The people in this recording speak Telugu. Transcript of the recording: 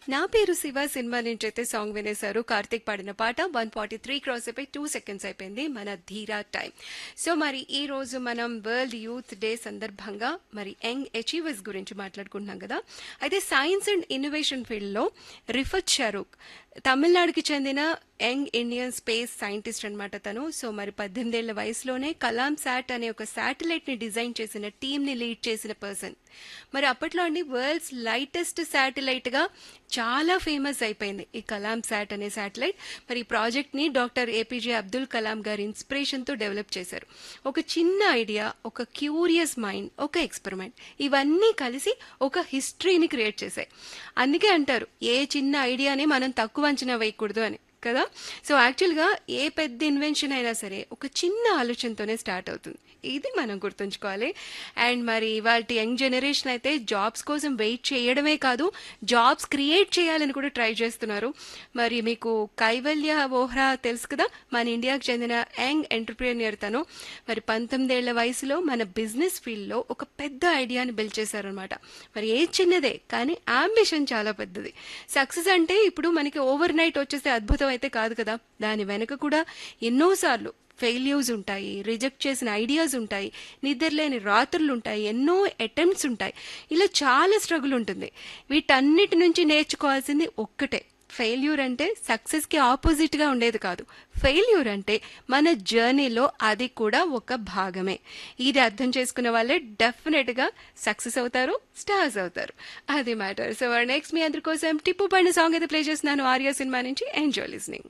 నా పేరు శివ సినిమా నుంచి అయితే సాంగ్ వినేశారు కార్తీక్ పాడిన పాట వన్ ఫార్టీ త్రీ క్రాస్ అయిపోయి టూ సెకండ్స్ అయిపోయింది మన ధీరా టైం సో మరి ఈ రోజు మనం వరల్డ్ యూత్ డే సందర్భంగా మరి యంగ్ అచీవర్స్ గురించి మాట్లాడుకుంటున్నాం కదా అయితే సైన్స్ అండ్ ఇన్నోవేషన్ ఫీల్డ్లో రిఫత్ షరూక్ తమిళనాడుకి చెందిన యంగ్ ఇండియన్ స్పేస్ సైంటిస్ట్ అనమాట తను సో మరి పద్దెనిమిదేళ్ల వయసులోనే కలాం శాట్ అనే ఒక శాటిలైట్ ని డిజైన్ చేసిన టీమ్ ని లీడ్ చేసిన పర్సన్ మరి అప్పట్లో అండి వరల్డ్స్ లైటెస్ట్ శాటిలైట్ గా చాలా ఫేమస్ అయిపోయింది ఈ కలాం శాట్ అనే శాటిలైట్ మరి ఈ ప్రాజెక్ట్ ని డాక్టర్ ఏపీజే అబ్దుల్ కలాం గారి ఇన్స్పిరేషన్ తో డెవలప్ చేశారు ఒక చిన్న ఐడియా ఒక క్యూరియస్ మైండ్ ఒక ఎక్స్పెరిమెంట్ ఇవన్నీ కలిసి ఒక హిస్టరీని క్రియేట్ చేశాయి అందుకే అంటారు ఏ చిన్న ఐడియాని మనం తక్కువ అంచనా వేయకూడదు అని కదా సో యాక్చువల్గా ఏ పెద్ద ఇన్వెన్షన్ అయినా సరే ఒక చిన్న ఆలోచనతోనే స్టార్ట్ అవుతుంది ఇది మనం గుర్తుంచుకోవాలి అండ్ మరి ఇవాళ యంగ్ జనరేషన్ అయితే జాబ్స్ కోసం వెయిట్ చేయడమే కాదు జాబ్స్ క్రియేట్ చేయాలని కూడా ట్రై చేస్తున్నారు మరి మీకు కైవల్య వోహ్రా తెలుసు కదా మన ఇండియాకు చెందిన యంగ్ ఎంటర్ప్రీనియర్ తను మరి పంతొమ్మిదేళ్ల వయసులో మన బిజినెస్ ఫీల్డ్లో ఒక పెద్ద ఐడియాని బిల్డ్ చేశారనమాట మరి ఏ చిన్నదే కానీ అంబిషన్ చాలా పెద్దది సక్సెస్ అంటే ఇప్పుడు మనకి ఓవర్ నైట్ వచ్చేస్తే అద్భుతం అయితే కాదు కదా దాని వెనుక కూడా ఎన్నోసార్లు ఫెయిల్యూర్స్ ఉంటాయి రిజెక్ట్ చేసిన ఐడియాస్ ఉంటాయి నిద్రలేని రాత్రులు ఉంటాయి ఎన్నో అటెంప్ట్స్ ఉంటాయి ఇలా చాలా స్ట్రగుల్ ఉంటుంది వీటన్నిటి నుంచి నేర్చుకోవాల్సింది ఒక్కటే ఫెయిల్యూర్ అంటే సక్సెస్కి ఆపోజిట్గా ఉండేది కాదు ఫెయిల్యూర్ అంటే మన జర్నీలో అది కూడా ఒక భాగమే ఇది అర్థం చేసుకున్న వాళ్ళే డెఫినెట్గా సక్సెస్ అవుతారు స్టార్స్ అవుతారు అది మ్యాటర్ సో నెక్స్ట్ మీ అందరి కోసం టిప్పు పడిన సాంగ్ అయితే ప్లే చేస్తున్నాను ఆర్యా సినిమా నుంచి ఎంజాయ్ లిస్నింగ్